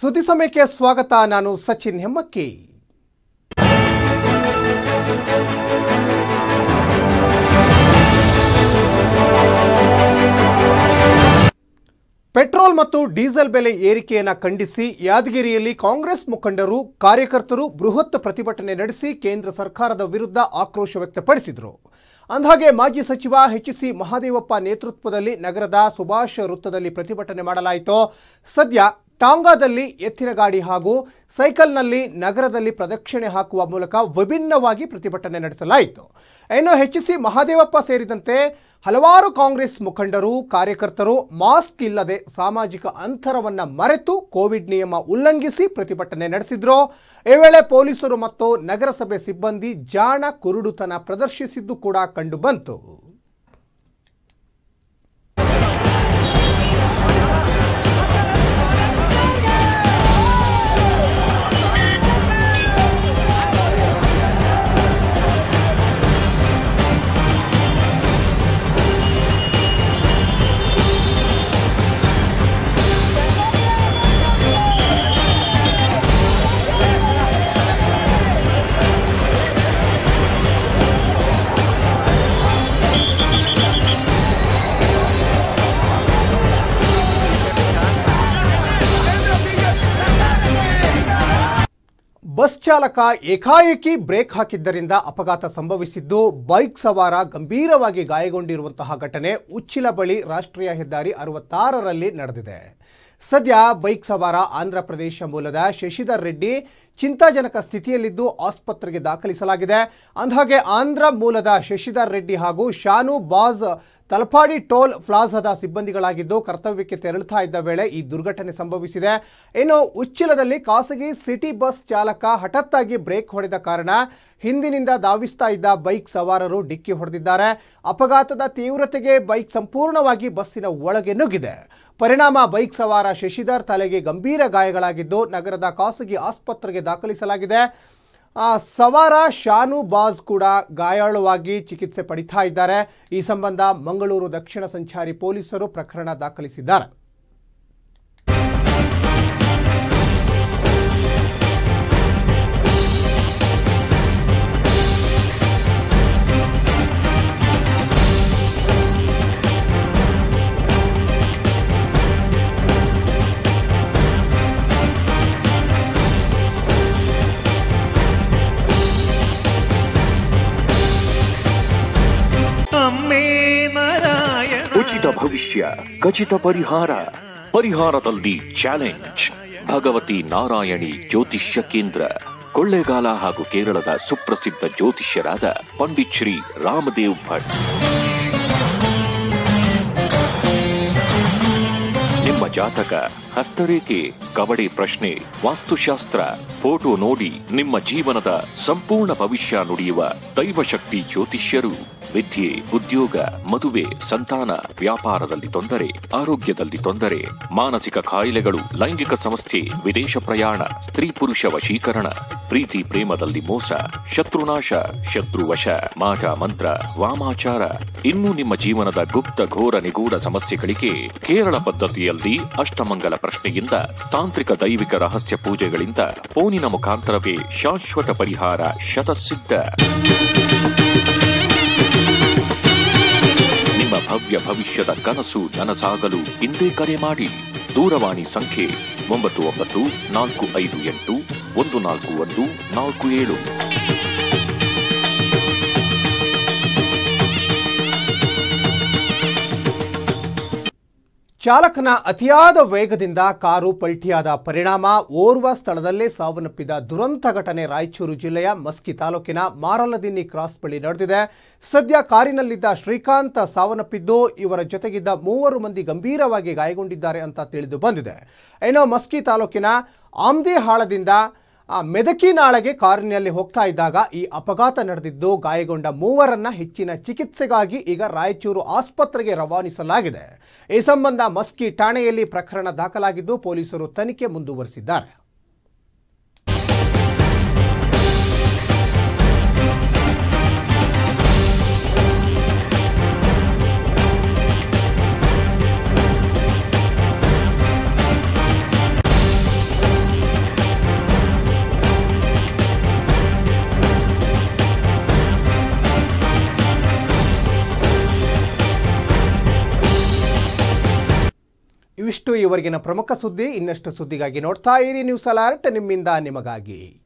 ಸುದ್ದಿ ಸಮಯಕ್ಕೆ ಸ್ವಾಗತ ನಾನು ಸಚಿನ್ ಹೆಮ್ಮಕ್ಕಿ ಪೆಟ್ರೋಲ್ ಮತ್ತು ಡೀಸೆಲ್ ಬೆಲೆ ಏರಿಕೆಯನ್ನು ಖಂಡಿಸಿ ಯಾದಗಿರಿಯಲ್ಲಿ ಕಾಂಗ್ರೆಸ್ ಮುಖಂಡರು ಕಾರ್ಯಕರ್ತರು ಬೃಹತ್ ಪ್ರತಿಭಟನೆ ನಡೆಸಿ ಕೇಂದ್ರ ಸರ್ಕಾರದ ವಿರುದ್ಧ ಆಕ್ರೋಶ ವ್ಯಕ್ತಪಡಿಸಿದರು ಅಂದಹಾಗೆ ಮಾಜಿ ಸಚಿವ ಎಚ್ ಸಿ ಮಹಾದೇವಪ್ಪ ನೇತೃತ್ವದಲ್ಲಿ ನಗರದ ಸುಭಾಷ್ ವೃತ್ತದಲ್ಲಿ ಪ್ರತಿಭಟನೆ ಮಾಡಲಾಯಿತು ಸದ್ಯ ಟಾಂಗಾದಲ್ಲಿ ಎತ್ತಿನ ಗಾಡಿ ಹಾಗೂ ಸೈಕಲ್ನಲ್ಲಿ ನಗರದಲ್ಲಿ ಪ್ರದಕ್ಷಿಣೆ ಹಾಕುವ ಮೂಲಕ ವಿಭಿನ್ನವಾಗಿ ಪ್ರತಿಭಟನೆ ನಡೆಸಲಾಯಿತು ಇನ್ನು ಎಚ್ ಸಿ ಮಹಾದೇವಪ್ಪ ಸೇರಿದಂತೆ ಹಲವಾರು ಕಾಂಗ್ರೆಸ್ ಮುಖಂಡರು ಕಾರ್ಯಕರ್ತರು ಮಾಸ್ಕ್ ಇಲ್ಲದೆ ಸಾಮಾಜಿಕ ಅಂತರವನ್ನು ಮರೆತು ಕೋವಿಡ್ ನಿಯಮ ಉಲ್ಲಂಘಿಸಿ ಪ್ರತಿಭಟನೆ ನಡೆಸಿದ್ರು ಈ ವೇಳೆ ಪೊಲೀಸರು ಮತ್ತು ನಗರಸಭೆ ಸಿಬ್ಬಂದಿ ಜಾಣ ಕುರುಡುತನ ಪ್ರದರ್ಶಿಸಿದ್ದು ಕೂಡ ಕಂಡುಬಂತು ಬಸ್ ಚಾಲಕ ಏಕಾಏಕಿ ಬ್ರೇಕ್ ಹಾಕಿದ್ದರಿಂದ ಅಪಘಾತ ಸಂಭವಿಸಿದ್ದು ಬೈಕ್ ಸವಾರ ಗಂಭೀರವಾಗಿ ಗಾಯಗೊಂಡಿರುವಂತಹ ಘಟನೆ ಉಚ್ಚಿಲ ಬಳಿ ರಾಷ್ಟ್ರೀಯ ಹೆದ್ದಾರಿ ಅರವತ್ತಾರರಲ್ಲಿ ನಡೆದಿದೆ ಸದ್ಯ ಬೈಕ್ ಸವಾರ ಆಂಧ್ರ ಪ್ರದೇಶ ಮೂಲದ ಶಶಿಧರ್ ರೆಡ್ಡಿ ಚಿಂತಾಜನಕ ಸ್ಥಿತಿಯಲ್ಲಿದ್ದು ಆಸ್ಪತ್ರೆಗೆ ದಾಖಲಿಸಲಾಗಿದೆ ಅಂದಹಾಗೆ ಆಂಧ್ರ ಮೂಲದ ಶಶಿಧರ್ ರೆಡ್ಡಿ ಹಾಗೂ ಶಾನು ಬಾಜ್ ತಲಪಾಡಿ ಟೋಲ್ ಪ್ಲಾಜಾದ ಸಿಬ್ಬಂದಿಗಳಾಗಿದ್ದು ಕರ್ತವ್ಯಕ್ಕೆ ತೆರಳುತ್ತಾ ಇದ್ದ ವೇಳೆ ಈ ದುರ್ಘಟನೆ ಸಂಭವಿಸಿದೆ ಇನ್ನು ಉಚ್ಚಿಲದಲ್ಲಿ ಖಾಸಗಿ ಸಿಟಿ ಬಸ್ ಚಾಲಕ ಹಠಾತ್ತಾಗಿ ಬ್ರೇಕ್ ಹೊಡೆದ ಕಾರಣ ಹಿಂದಿನಿಂದ ಧಾವಿಸ್ತಾ ಇದ್ದ ಬೈಕ್ ಸವಾರರು ಡಿಕ್ಕಿ ಹೊಡೆದಿದ್ದಾರೆ ಅಪಘಾತದ ತೀವ್ರತೆಗೆ ಬೈಕ್ ಸಂಪೂರ್ಣವಾಗಿ ಬಸ್ಸಿನ ಒಳಗೆ ನುಗ್ಗಿದೆ ಪರಿಣಾಮ ಬೈಕ್ ಸವಾರ ಶಶಿಧರ್ ತಲೆಗೆ ಗಂಭೀರ ಗಾಯಗಳಾಗಿದ್ದು ನಗರದ ಖಾಸಗಿ ಆಸ್ಪತ್ರೆಗೆ ದಾಖಲಿಸಲಾಗಿದೆ ಆ, ಸವಾರ ಶಾನು ಬಾಜ್ ಕೂಡ ಗಾಯಾಳುವಾಗಿ ಚಿಕಿತ್ಸೆ ಪಡಿತಾ ಇದ್ದಾರೆ ಈ ಸಂಬಂಧ ಮಂಗಳೂರು ದಕ್ಷಿಣ ಸಂಚಾರಿ ಪೊಲೀಸರು ಪ್ರಕರಣ ದಾಖಲಿಸಿದ್ದಾರೆ ಅಮ್ಮೇ ನಾರಾಯಣ ಉಚಿತ ಭವಿಷ್ಯ ಖಚಿತ ಪರಿಹಾರ ಪರಿಹಾರದಲ್ಲಿ ಚಾಲೆಂಜ್ ಭಗವತಿ ನಾರಾಯಣಿ ಜ್ಯೋತಿಷ್ಯ ಕೇಂದ್ರ ಕೊಳ್ಳೇಗಾಲ ಹಾಗೂ ಕೇರಳದ ಸುಪ್ರಸಿದ್ಧ ಜ್ಯೋತಿಷ್ಯರಾದ ಪಂಡಿತ್ ಶ್ರೀ ರಾಮದೇವ್ ಭಟ್ ನಿಮ್ಮ ಜಾತಕ ಹಸ್ತರೇಖೆ ಕವಡೆ ಪ್ರಶ್ನೆ ವಾಸ್ತುಶಾಸ್ತ್ರ ಫೋಟೋ ನೋಡಿ ನಿಮ್ಮ ಜೀವನದ ಸಂಪೂರ್ಣ ಭವಿಷ್ಯ ನುಡಿಯುವ ದೈವಶಕ್ತಿ ಜ್ಯೋತಿಷ್ಯರು ವಿದ್ಯೆ ಉದ್ಯೋಗ ಮದುವೆ ಸಂತಾನ ವ್ಯಾಪಾರದಲ್ಲಿ ತೊಂದರೆ ಆರೋಗ್ಯದಲ್ಲಿ ತೊಂದರೆ ಮಾನಸಿಕ ಕಾಯಿಲೆಗಳು ಲೈಂಗಿಕ ಸಮಸ್ಯೆ ವಿದೇಶ ಪ್ರಯಾಣ ಸ್ತ್ರೀ ಪುರುಷ ವಶೀಕರಣ ಪ್ರೀತಿ ಪ್ರೇಮದಲ್ಲಿ ಮೋಸ ಶತ್ರುನಾಶ ಶತ್ರುವಶ ಮಾಟ ಮಂತ್ರ ವಾಮಾಚಾರ ಇನ್ನು ನಿಮ್ಮ ಜೀವನದ ಗುಪ್ತ ಘೋರ ನಿಗೂಢ ಸಮಸ್ಯೆಗಳಿಗೆ ಕೇರಳ ಪದ್ಧತಿಯಲ್ಲಿ ಅಷ್ಟಮಂಗಲ ಪ್ರಶ್ನೆಯಿಂದ ತಾಂತ್ರಿಕ ದೈವಿಕ ರಹಸ್ಯ ಪೂಜೆಗಳಿಂದ ಫೋನಿನ ಮುಖಾಂತರವೇ ಶಾಶ್ವತ ಪರಿಹಾರ ಶತಸಿದ್ಧ ನಿಮ್ಮ ಭವ್ಯ ಭವಿಷ್ಯದ ಕನಸು ನನಸಾಗಲು ಇಂದೇ ಕರೆ ಮಾಡಿ ದೂರವಾಣಿ ಸಂಖ್ಯೆ ಒಂಬತ್ತು ಒಂಬತ್ತು ನಾಲ್ಕು ಐದು ಎಂಟು ಒಂದು ನಾಲ್ಕು ಒಂದು ನಾಲ್ಕು ಏಳು ಚಾಲಕನ ಅತಿಯಾದ ವೇಗದಿಂದ ಕಾರು ಪಲ್ಟಿಯಾದ ಪರಿಣಾಮ ಓರ್ವ ಸ್ಥಳದಲ್ಲೇ ಸಾವನ್ನಪ್ಪಿದ ದುರಂತ ಘಟನೆ ರಾಯಚೂರು ಜಿಲ್ಲೆಯ ಮಸ್ಕಿ ತಾಲೂಕಿನ ಮಾರಲದಿನ್ನಿ ಕ್ರಾಸ್ ಬಳಿ ನಡೆದಿದೆ ಸದ್ಯ ಕಾರಿನಲ್ಲಿದ್ದ ಶ್ರೀಕಾಂತ್ ಸಾವನ್ನಪ್ಪಿದ್ದು ಇವರ ಜೊತೆಗಿದ್ದ ಮೂವರು ಮಂದಿ ಗಂಭೀರವಾಗಿ ಗಾಯಗೊಂಡಿದ್ದಾರೆ ಅಂತ ತಿಳಿದು ಬಂದಿದೆ ಇನ್ನು ಮಸ್ಕಿ ತಾಲೂಕಿನ ಆಮ್ದೇಹಾಳದಿಂದ ಆ ಮೆದಕಿನಾಳೆಗೆ ಕಾರಿನಲ್ಲಿ ಹೋಗ್ತಾ ಇದ್ದಾಗ ಈ ಅಪಘಾತ ನಡೆದಿದ್ದು ಗಾಯಗೊಂಡ ಮೂವರನ್ನ ಹೆಚ್ಚಿನ ಚಿಕಿತ್ಸೆಗಾಗಿ ಈಗ ರಾಯಚೂರು ಆಸ್ಪತ್ರೆಗೆ ರವಾನಿಸಲಾಗಿದೆ ಈ ಸಂಬಂಧ ಮಸ್ಕಿ ಠಾಣೆಯಲ್ಲಿ ಪ್ರಕರಣ ದಾಖಲಾಗಿದ್ದು ಪೊಲೀಸರು ತನಿಖೆ ಮುಂದುವರಿಸಿದ್ದಾರೆ ಇವಿಷ್ಟು ಈವರೆಗಿನ ಪ್ರಮುಖ ಸುದ್ದಿ ಇನ್ನಷ್ಟು ಸುದ್ದಿಗಾಗಿ ನೋಡ್ತಾ ಇರಿ ನ್ಯೂಸ್ ಅಲರ್ಟ್ ನಿಮ್ಮಿಂದ ನಿಮಗಾಗಿ